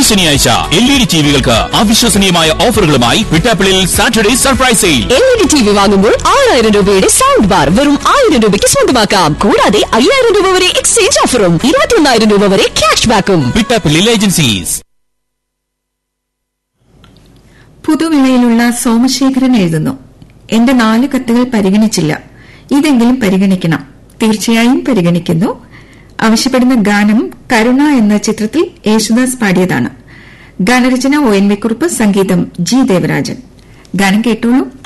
ശനിയാഴ്ച L E D ടിവികൾക്ക് അവിശ്വസനീയമായ ഓഫറുകളുമായി വിട്ടാപ്പിളിൽ Saturday surprise sale L E D T V വാങ്ങുമ്പോൾ ആറായിരം രൂപയുടെ സൗണ്ട് ബാർ വെറും ആയിരം രൂപയ്ക്ക് സ്വന്തമാക്കാം കൂടാതെ അയ്യായിരം രൂപ വരെ എക്സ്ചേഞ്ച് ഓഫറും ഇരുപത്തിയൊന്നായിരം രൂപ വരെ ക്യാഷ് ബാക്കും വിട്ടാപ്പിളിൽ ഏജൻസീസ് പുതുവിളയിലുള്ള സോമശേഖരൻ എഴുതുന്നു എന്റെ നാല് കത്തുകൾ പരിഗണിച്ചില്ല ഇതെങ്കിലും പരിഗണിക്കണം തീർച്ചയായും പരിഗണിക്കുന്നു ആവശ്യപ്പെടുന്ന ഗാനം കരുണ എന്ന ചിത്രത്തിൽ യേശുദാസ് പാടിയതാണ് ഗാനരചന ഒ എൻ വി കുറുപ്പ് സംഗീതം ജി ദേവരാജൻ ഗാനം കേട്ടോളൂ